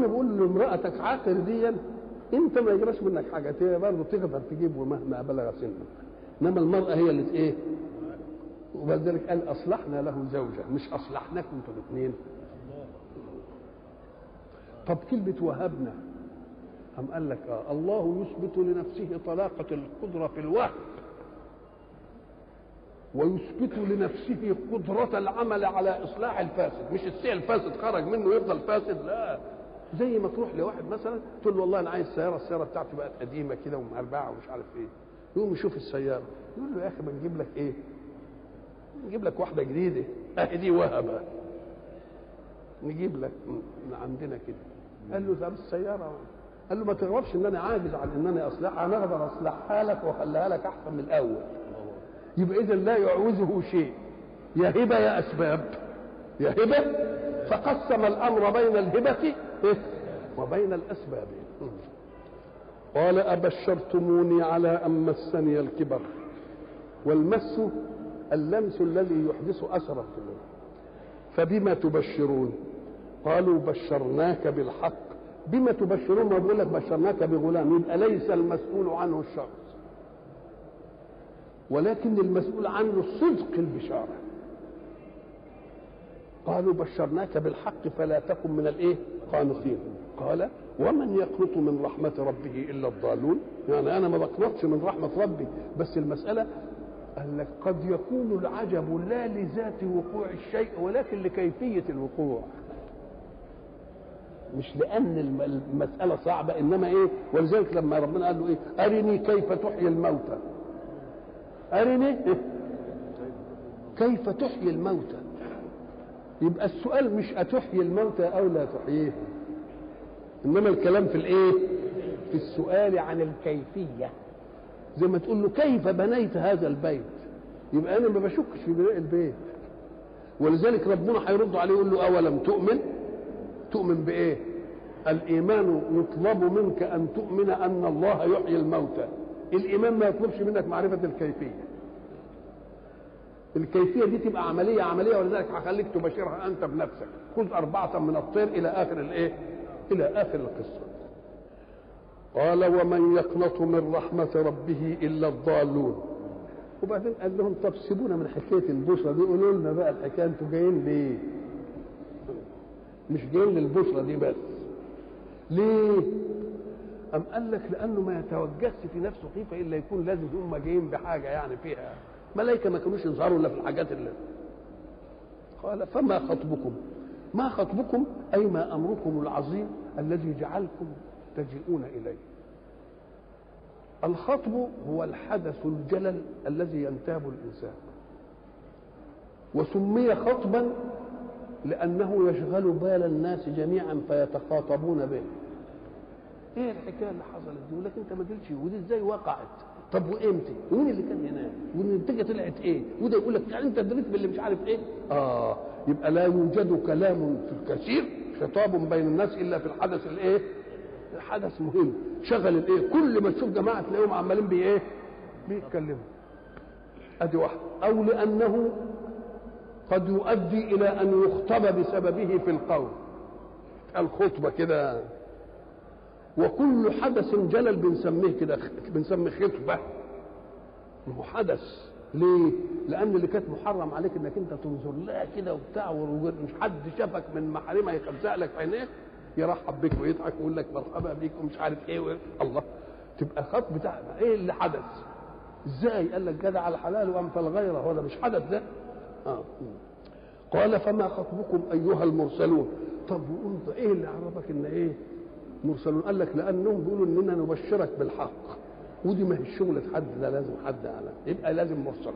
ربنا بيقول لامرأتك عاقر ديا انت ما يجراش منك حاجه هي برضه تقدر تجيب مهما بلغ سنك انما المراه هي اللي ايه وبذلك قال اصلحنا له زوجه مش اصلحناكم انتوا الاثنين طب كلمه وهبنا أم قال لك آه الله يثبت لنفسه طلاقة القدرة في الوهب ويثبت لنفسه قدرة العمل على إصلاح الفاسد مش الشيء الفاسد خرج منه يفضل فاسد لا زي ما تروح لواحد مثلا تقول له والله انا عايز سياره السياره بتاعتي بقت قديمه كده ومربعه ومش عارف ايه يقوم يشوف السياره يقول له يا اخي ما نجيب لك ايه نجيب لك واحده جديده اهي دي وهبه نجيب لك من عندنا كده قال له طب السياره قال له ما تغربش ان انا عاجز عن ان انا اصلحها انا اقدر اصلحها لك واخليها لك احسن من الاول يبقى اذا لا يعوزه شيء يا هبه يا اسباب يا هبه فقسم الامر بين الهبه وبين الاسباب قال ابشرتموني على ان مسني الكبر والمس اللمس الذي يحدث اثرا في الوجه فبما تبشرون قالوا بشرناك بالحق بما تبشرون ما بيقول لك بشرناك بغلام يبقى ليس المسؤول عنه الشخص ولكن المسؤول عنه صدق البشاره قالوا بشرناك بالحق فلا تكن من الايه قانطين قال ومن يقنط من رحمة ربه إلا الضالون يعني أنا ما بقنطش من رحمة ربي بس المسألة قال لك قد يكون العجب لا لذات وقوع الشيء ولكن لكيفية الوقوع مش لأن المسألة صعبة إنما إيه ولذلك لما ربنا قال له إيه أرني كيف تحيي الموتى أرني إيه؟ كيف تحيي الموتى يبقى السؤال مش أتحيي الموتى أو لا تحييه إنما الكلام في الإيه؟ في السؤال عن الكيفية زي ما تقول له كيف بنيت هذا البيت يبقى أنا ما بشكش في بناء البيت ولذلك ربنا هيرد عليه يقول له أولم تؤمن تؤمن بإيه الإيمان يطلب منك أن تؤمن أن الله يحيي الموتى الإيمان ما يطلبش منك معرفة الكيفية الكيفيه دي تبقى عمليه عمليه ولذلك هخليك تباشرها انت بنفسك خذ اربعه من الطير الى اخر الايه؟ الى اخر القصه. قال ومن يقنط من رحمه ربه الا الضالون. وبعدين قال لهم طب سيبونا من حكايه البشرى دي قولوا لنا بقى الحكايه انتوا جايين ليه؟ مش جايين للبشرى دي بس. ليه؟ أم قال لك لأنه ما يتوجهش في نفسه خيفة إلا يكون لازم هم جايين بحاجة يعني فيها ملائكه ما كانوش يظهروا الا في الحاجات اللي قال فما خطبكم ما خطبكم اي ما امركم العظيم الذي جعلكم تجيئون اليه الخطب هو الحدث الجلل الذي ينتاب الانسان وسمي خطبا لانه يشغل بال الناس جميعا فيتخاطبون به ايه الحكايه اللي حصلت دي ولكن انت ما قلتش ودي ازاي وقعت طب وامتى ومين اللي كان هناك والنتيجه طلعت ايه وده يقول لك يعني انت دريت باللي مش عارف ايه اه يبقى لا يوجد كلام في الكثير خطاب بين الناس الا في الحدث الايه الحدث مهم شغل الايه كل ما تشوف جماعه تلاقيهم عمالين بايه بيتكلموا ادي واحد او لانه قد يؤدي الى ان يخطب بسببه في القول الخطبه كده وكل حدث جلل بنسميه كده بنسميه خطبه هو حدث ليه؟ لأن اللي كانت محرم عليك إنك أنت تنظر لها كده وبتاع ومش حد شافك من محارمها يخزق لك في عينيه يرحب بك ويضحك ويقول لك مرحبا بيك ومش عارف إيه وإيه. الله تبقى خط بتاع إيه اللي حدث؟ إزاي؟ قال لك جدع الحلال وأنفى الغيره هو ده مش حدث ده؟ آه. قال فما خطبكم أيها المرسلون طب وانت ايه اللي عرفك ان ايه مرسلون قال لك لانهم بيقولوا اننا نبشرك بالحق ودي ما هي الشغلة حد ده لازم حد على يبقى لازم مرسلون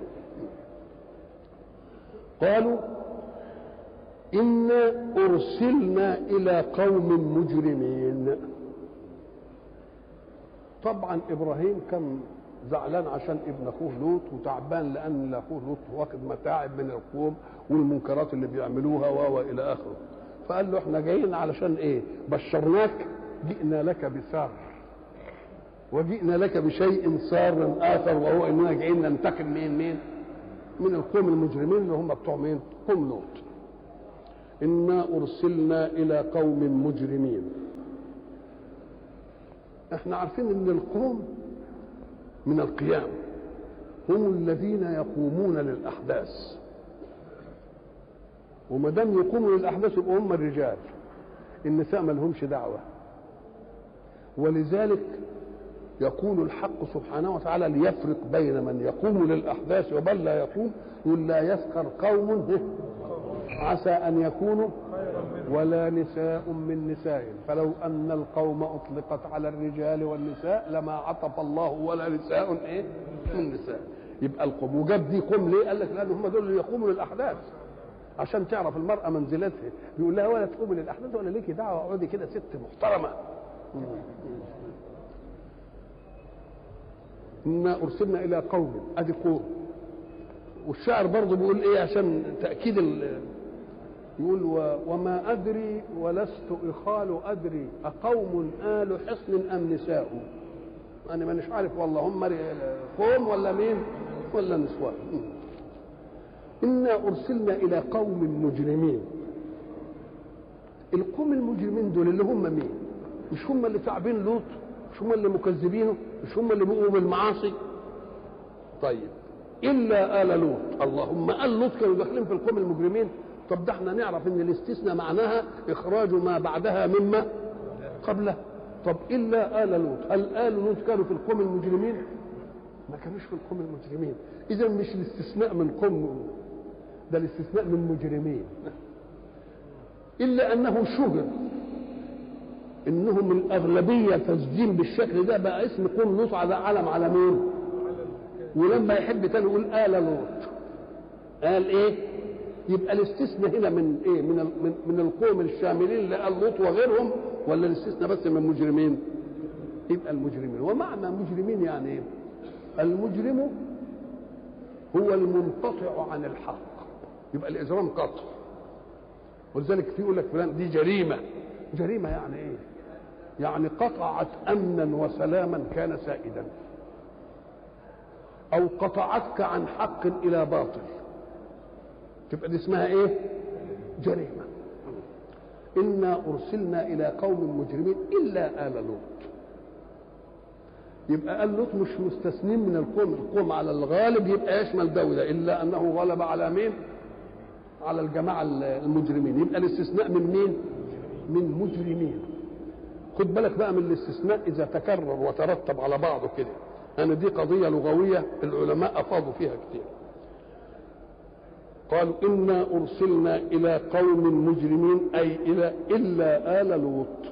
قالوا إنا أرسلنا إلى قوم مجرمين طبعا إبراهيم كان زعلان عشان ابن أخوه لوط وتعبان لأن أخوه لوط واخد متاعب من القوم والمنكرات اللي بيعملوها و إلى آخره فقال له احنا جايين علشان ايه بشرناك جئنا لك بسار وجئنا لك بشيء سار اخر وهو اننا جايين ننتقم من مين من القوم المجرمين اللي هم بتوع مين قوم لوط انا ارسلنا الى قوم مجرمين احنا عارفين ان القوم من القيام هم الذين يقومون للاحداث وما دام يقوموا للاحداث يبقوا هم الرجال النساء ما لهمش دعوه ولذلك يقول الحق سبحانه وتعالى ليفرق بين من يقوم للاحداث ومن لا يقوم يقول لا يسخر قوم عسى ان يكونوا ولا نساء من نساء فلو ان القوم اطلقت على الرجال والنساء لما عطف الله ولا نساء ايه من نساء يبقى القوم وجاب دي قوم ليه قال لك لان هم دول اللي يقوموا للاحداث عشان تعرف المراه منزلتها بيقول لها ولا تقومي للاحداث ولا ليكي دعوه اقعدي كده ست محترمه انا ارسلنا الى قوم ادي قوم والشاعر برضه بيقول ايه عشان تاكيد ال يقول و وما ادري ولست اخال ادري اقوم ال حصن ام نساء انا مانيش عارف والله هم قوم ولا مين ولا نسوان انا ارسلنا الى قوم مجرمين القوم المجرمين دول اللي هم مين مش هم اللي تعبين لوط مش هم اللي مكذبينه مش هم اللي بيقوموا بالمعاصي طيب الا ال لوط اللهم ال لوط كانوا داخلين في القوم المجرمين طب ده احنا نعرف ان الاستثناء معناها اخراج ما بعدها مما قبله طب الا ال لوط هل ال لوط كانوا في القوم المجرمين ما كانوش في القوم المجرمين اذا مش الاستثناء من قوم ده الاستثناء من مجرمين الا انه شهر انهم الاغلبيه تسجيل بالشكل ده بقى اسم قوم لوط على علم على مين ولما يحب تاني يقول آل لوط قال ايه يبقى الاستثناء هنا من ايه من من, من القوم الشاملين لآل لوط وغيرهم ولا الاستثناء بس من مجرمين يبقى المجرمين ومعنى مجرمين يعني ايه المجرم هو المنقطع عن الحق يبقى الاجرام قطع ولذلك في يقول لك فلان دي جريمه جريمه يعني ايه يعني قطعت امنا وسلاما كان سائدا او قطعتك عن حق الى باطل تبقى دي اسمها ايه جريمه انا ارسلنا الى قوم مجرمين الا ال لوط يبقى ال لوط مش مستثنين من القوم القوم على الغالب يبقى يشمل ده وده الا انه غلب على مين على الجماعه المجرمين يبقى الاستثناء من مين من مجرمين خد بالك بقى من الاستثناء اذا تكرر وترتب على بعضه كده أنا دي قضية لغوية العلماء أفاضوا فيها كتير قالوا إنا أرسلنا إلى قوم مجرمين أي إلى إلا آل لوط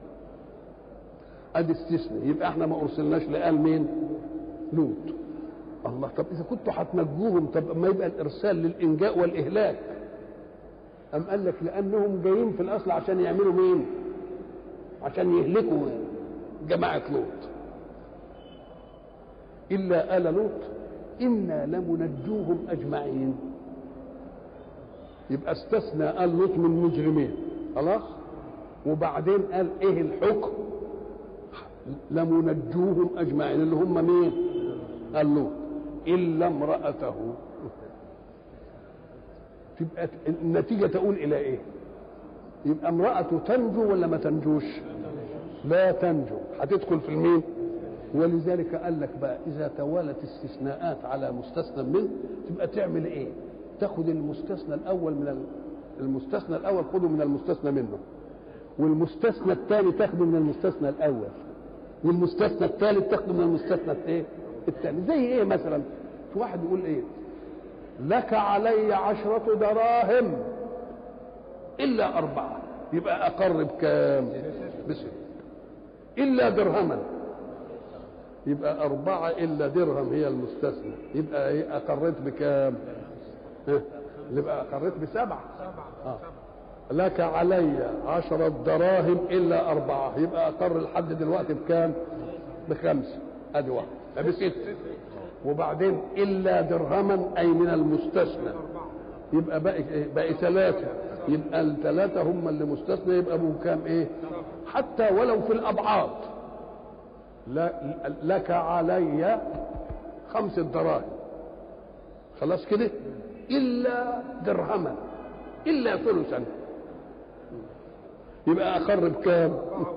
أدي استثناء يبقى احنا ما أرسلناش لآل مين؟ لوط الله طب إذا كنتوا هتنجوهم طب ما يبقى الإرسال للإنجاء والإهلاك أم قال لك لأنهم جايين في الأصل عشان يعملوا مين؟ عشان يهلكوا جماعة لوط إلا آل لوط إنا لمنجوهم أجمعين يبقى استثنى آل لوط من مجرمين خلاص وبعدين قال إيه الحكم لمنجوهم أجمعين اللي هم مين آل لوط إلا امرأته تبقى النتيجة تقول إلى إيه يبقى امرأته تنجو ولا ما تنجوش لا تنجو هتدخل في المين ولذلك قال لك بقى اذا توالت استثناءات على مستثنى منه تبقى تعمل ايه تاخد المستثنى الاول من المستثنى الاول خده من المستثنى منه والمستثنى الثاني تاخده من المستثنى الاول والمستثنى الثالث تاخده من المستثنى الايه الثاني زي ايه مثلا في واحد يقول ايه لك علي عشرة دراهم إلا أربعة يبقى أقر بكام؟ بس إلا درهما يبقى أربعة إلا درهم هي المستثنى يبقى إيه أقريت بكام؟ ها؟ يبقى أقريت بسبعة آه. لك علي عشرة دراهم إلا أربعة يبقى أقر لحد دلوقتي بكام؟ بخمسة أدي واحد بستة وبعدين إلا درهما أي من المستثنى يبقى باقي باقي ثلاثة يبقى الثلاثة هم اللي مستثنى يبقى أبو كام إيه؟ حتى ولو في الأبعاد لا لك علي خمس دراهم خلاص كده إلا درهما إلا ثلثا يبقى أقر بكام؟